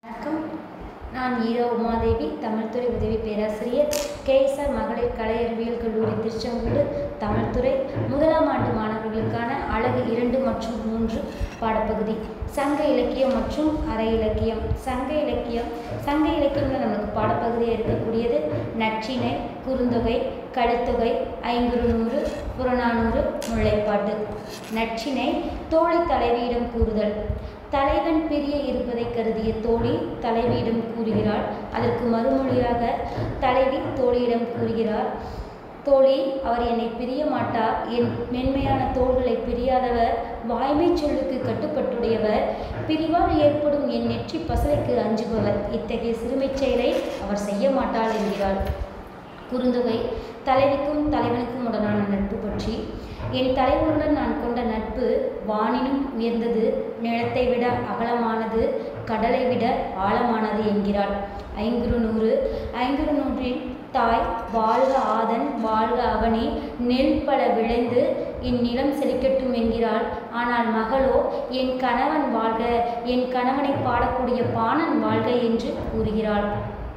வணக்கம் நான் ஈரா உமாதேவி தமிழ்துறை உதவி பேராசிரியர் கேஎஸ்ஆர் மகளிர் கலை அறிவியல் கல்லூரி திருச்செங்கோடு தமிழ்துறை முதலாம் ஆண்டு மாணவர்களுக்கான அழகு இரண்டு மற்றும் மூன்று பாடப்பகுதி சங்க இலக்கியம் மற்றும் அரை இலக்கியம் சங்க இலக்கியம் சங்க இலக்கியம்ல நம்மளுக்கு பாடப்பகுதியாக இருக்கக்கூடியது நற்றிணை குறுந்தொகை கலித்தொகை ஐங்குறுநூறு புறநானூறு முல்லைப்பாட்டு நற்றிணை தோழி தலைவியிடம் கூறுதல் தலைவன் பிரிய இருப்பதை கருதிய தோழி தலைவியிடம் கூறுகிறாள் அதற்கு மறுமொழியாக தலைவி தோழியிடம் கூறுகிறார் தோழி அவர் என்னை பிரிய மாட்டார் என் மென்மையான தோள்களை பிரியாதவர் வாய்மை சொல்லுக்கு கட்டுப்பட்டுடையவர் பிரிவால் ஏற்படும் என் நெற்றி பசலைக்கு அஞ்சுபவர் இத்தகைய சிறுமைச் செயலை அவர் செய்ய மாட்டாள் என்கிறாள் குறுந்தொகை தலைவிக்கும் தலைவனுக்கும் உடனான நட்பு பற்றி என் தலைவனுடன் நான் கொண்ட நட்பு வானினும் உயர்ந்தது நிலத்தை விட அகலமானது கடலை விட ஆழமானது என்கிறாள் ஐங்குறு நூறு ஐங்குறு நூற்றில் தாய் வாழ்க ஆதன் வாழ்க அவனி நெல் பல விளைந்து இந்நிலம் செழிக்கட்டும் என்கிறாள் ஆனால் மகளோ என் கணவன் வாழ்க என் கணவனை பாடக்கூடிய பாணன் வாழ்க என்று கூறுகிறாள்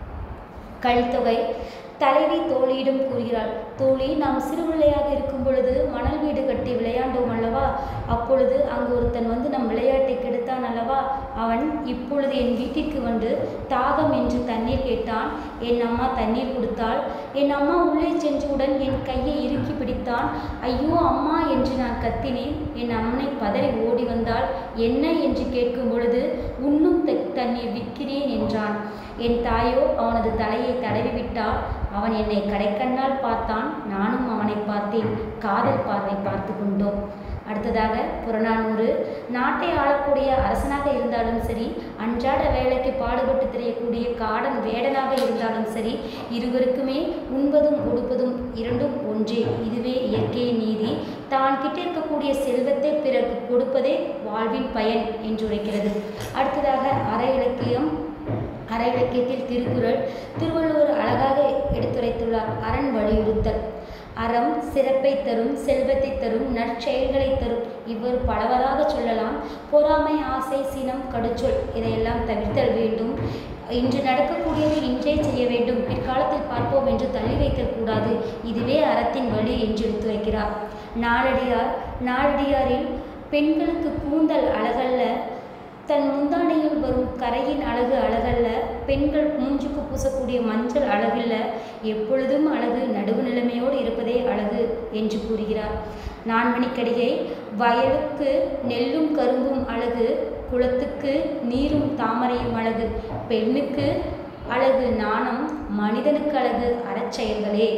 கலித்தொகை தலைவி தோழியிடம் கூறுகிறாள் தோழி நாம் சிறுபிள்ளையாக இருக்கும் பொழுது மணல் வீடு கட்டி விளையாண்டோம் அல்லவா அப்பொழுது அங்கு ஒருத்தன் வந்து நம் விளையாட்டை கெடுத்தான் அல்லவா அவன் இப்பொழுது என் வீட்டிற்கு வந்து தாகம் என்று தண்ணீர் கேட்டான் என் அம்மா தண்ணீர் கொடுத்தாள் என் அம்மா உள்ளே சென்றவுடன் என் கையை இறுக்கி பிடித்தான் ஐயோ அம்மா என்று நான் கத்தினேன் என் அம்மனை பதறி ஓடி வந்தாள் என்ன என்று கேட்கும் பொழுது உண்ணும் தண்ணீர் விற்கிறேன் என்றான் என் தாயோ அவனது தலையை தடவி விட்டால் அவன் என்னை கடைக்கண்ணால் பார்த்தான் நானும் அவனை பார்த்தேன் காதல் பார்வை பார்த்து கொண்டோம் அடுத்ததாக புறநானூறு நாட்டை ஆளக்கூடிய அரசனாக இருந்தாலும் சரி அன்றாட வேலைக்கு பாடுபட்டு தெரியக்கூடிய காடன் வேடனாக இருந்தாலும் சரி இருவருக்குமே உண்பதும் உடுப்பதும் இரண்டும் ஒன்றே இதுவே இயற்கையின் நீதி தான் கிட்ட இருக்கக்கூடிய செல்வத்தை பிறருக்கு கொடுப்பதே வாழ்வின் பயன் என்று உரைக்கிறது அடுத்ததாக அற இலக்கியம் அற இலக்கியத்தில் திருக்குறள் திருவள்ளுவர் அழகாக எடுத்துரைத்துள்ளார் அரண் வலியுறுத்தல் அறம் சிறப்பை தரும் செல்வத்தை தரும் நற்செயல்களை தரும் இவ்வாறு பலவதாக சொல்லலாம் பொறாமை ஆசை சினம் கடுச்சொல் இதையெல்லாம் தவிர்த்தல் வேண்டும் இன்று நடக்கக்கூடியதை இன்றே செய்ய வேண்டும் பிற்காலத்தில் பார்ப்போம் என்று தள்ளி வைத்தல் கூடாது இதுவே அறத்தின் வழி என்று எடுத்துரைக்கிறார் நாளடியார் நாளடியாரில் பெண்களுக்கு கூந்தல் அழகல்ல தன் முந்தானையில் வரும் கரையின் அழகு அழகல்ல பெண்கள் மூஞ்சுக்கு பூசக்கூடிய மஞ்சள் அழகில்ல எப்பொழுதும் அழகு நடுவு நிலைமையோடு இருப்பதே அழகு என்று கூறுகிறார் நான்மணிக்கடிகை வயலுக்கு நெல்லும் கரும்பும் அழகு குளத்துக்கு நீரும் தாமரையும் அழகு பெண்ணுக்கு அழகு நாணம் மனிதனுக்கு அழகு அறச்செயல்களே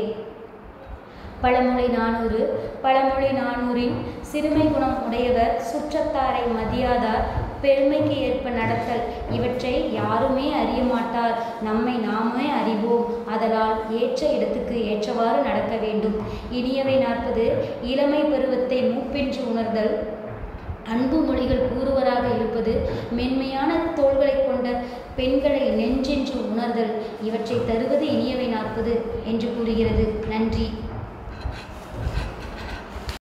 பழமொழி நானூறு பழமொழி நானூறின் சிறுமை குணம் உடையவர் சுற்றத்தாரை மதியாதார் பெருமைக்கு ஏற்ப நடத்தல் இவற்றை யாருமே அறிய மாட்டார் நம்மை நாமே அறிவோம் அதனால் ஏற்ற இடத்துக்கு ஏற்றவாறு நடக்க வேண்டும் இனியவை நாற்பது இளமை பருவத்தை மூப்பென்று உணர்தல் அன்பு மொழிகள் கூறுவராக இருப்பது மென்மையான தோள்களை கொண்ட பெண்களை நெஞ்சென்று உணர்தல் இவற்றை தருவது இனியவை நாற்பது என்று கூறுகிறது நன்றி